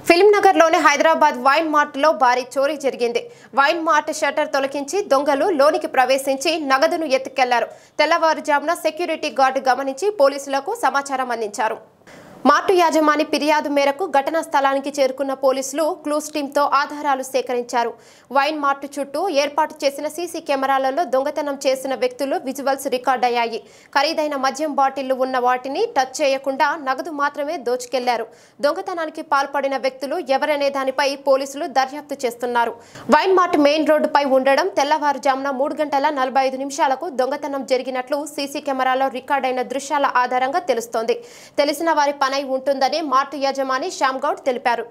film నగర్లోని Hyderabad wine mart లో భారీ చోరీ జరిగింది వైన్ మార్ట్ షట్టర్ తొలగించి దొంగలు లోనికి ప్రవేశించి నగదును ఎత్తుకెళ్లారు తెల్లవారుజామున సెక్యూరిటీ గార్డు గమనించి పోలీసులకు సమాచారం అందించారు మార్టు యాజమాని ఫిర్యాదు మేరకు ఘటనా స్థలానికి చేరుకున్న పోలీసులు క్లూస్ టీంతో ఆధారాలు సేకరించారు వైన్ మార్టు చుట్టూ ఏర్పాటు చేసిన సీసీ కెమెరాలలో దొంగతనం చేసిన వ్యక్తులు విజువల్స్ రికార్డ్ అయ్యాయి ఖరీదైన మద్యం బాటిళ్లు ఉన్న వాటిని టచ్ చేయకుండా నగదు మాత్రమే దోచుకెళ్లారు దొంగతనానికి పాల్పడిన వ్యక్తులు ఎవరనే దానిపై పోలీసులు దర్యాప్తు చేస్తున్నారు వైన్ మార్ట్ మెయిన్ రోడ్డుపై ఉండడం తెల్లవారుజామున మూడు గంటల నలభై ఐదు నిమిషాలకు దొంగతనం జరిగినట్లు సీసీ కెమెరాలో రికార్డైన దృశ్యాల ఆధారంగా తెలుస్తోంది తెలిసిన వారి పనై ఉంటుందని మార్టు యజమాని శ్యామ్ గౌడ్ తెలిపారు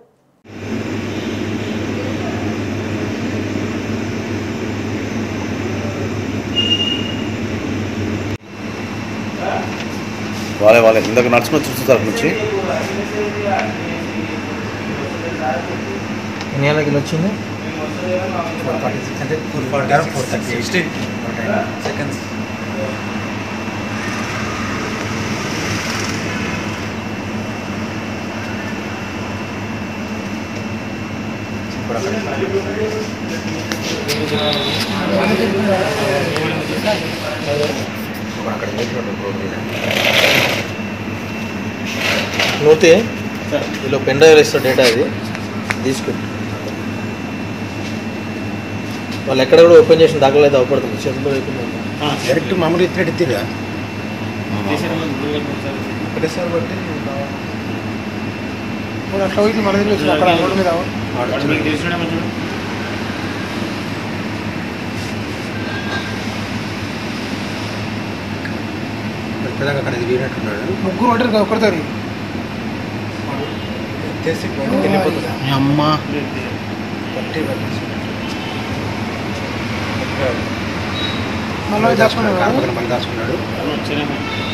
వాళ్ళే వాళ్ళే ఇందాక నడుచుకుని చూస్తారు అటు నుంచి ఎన్ని ఏళ్ళకి ఇలా వచ్చింది ఫోర్ ఫార్టీ సిక్స్ అంటే four forty four thirty sixteen seconds ఇప్పుడు అక్కడ ఇప్పుడు అక్కడ పెట్టినట్టు రోడ్ మీద నూతి ఇలా పెన్ డ్రైవ్ ఇస్తారు డేటా ఇది తీసుకుని వాళ్ళు ఎక్కడ కూడా ఓపెన్ చేసిన దాఖలేదు అవపడుతుంది చేతిలో అయిపోయింది డైరెక్ట్ మామూలు ఇచ్చినట్టు ఇచ్చిరా ఒకటేసారి బట్టి ఇప్పుడు అట్లా పోయి మన దగ్గర వచ్చింది అక్కడ రోడ్డు మీద పెద్దగా అక్కడ దిగినట్టున్నాడు ముగ్గురు ఉంటారు ఒకరితో ఎత్తేసి బయటకు వెళ్ళిపోతుంది అమ్మ పట్టి పట్టేసి మళ్ళీ దాచుకున్నాడు కారు పక్కన మళ్ళీ దాచుకున్నాడు